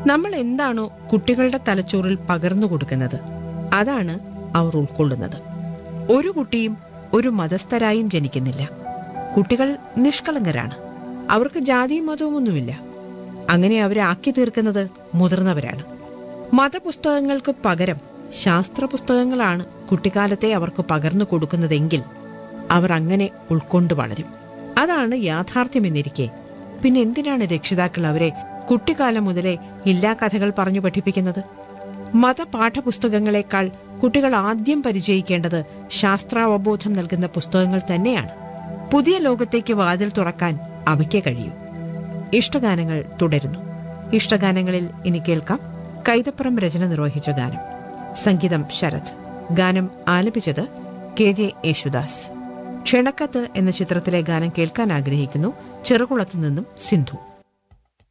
നമ്മൾ എന്താണോ കുട്ടികളുടെ തലച്ചോറിൽ പകർന്നു കൊടുക്കുന്നത് അതാണ് അവർ ഉൾക്കൊള്ളുന്നത് ഒരു കുട്ടിയും ഒരു മതസ്ഥരായും ജനിക്കുന്നില്ല കുട്ടികൾ നിഷ്കളങ്കരാണ് അവർക്ക് ജാതിയും മതവും ഒന്നുമില്ല അങ്ങനെ അവരെ ആക്കി തീർക്കുന്നത് മുതിർന്നവരാണ് മതപുസ്തകങ്ങൾക്ക് പകരം ശാസ്ത്ര പുസ്തകങ്ങളാണ് കുട്ടിക്കാലത്തെ അവർക്ക് പകർന്നു കൊടുക്കുന്നതെങ്കിൽ അവർ അങ്ങനെ ഉൾക്കൊണ്ടു വളരും അതാണ് യാഥാർത്ഥ്യമെന്നിരിക്കെ പിന്നെ എന്തിനാണ് രക്ഷിതാക്കൾ അവരെ കുട്ടിക്കാലം മുതലേ ഇല്ലാ കഥകൾ പറഞ്ഞു പഠിപ്പിക്കുന്നത് മതപാഠപുസ്തകങ്ങളെക്കാൾ കുട്ടികൾ ആദ്യം പരിചയിക്കേണ്ടത് ശാസ്ത്രാവബോധം നൽകുന്ന പുസ്തകങ്ങൾ തന്നെയാണ് പുതിയ ലോകത്തേക്ക് വാതിൽ തുറക്കാൻ അവയ്ക്ക് കഴിയൂ ഇഷ്ടഗാനങ്ങൾ തുടരുന്നു ഇഷ്ടഗാനങ്ങളിൽ ഇനി കേൾക്കാം കൈതപ്പുറം രചന നിർവഹിച്ച ഗാനം സംഗീതം ശരത് ഗാനം ആലപിച്ചത് കെ ജെ യേശുദാസ് ക്ഷണക്കത്ത് എന്ന ചിത്രത്തിലെ ഗാനം കേൾക്കാൻ ആഗ്രഹിക്കുന്നു ചെറുകുളത്തു നിന്നും സിന്ധു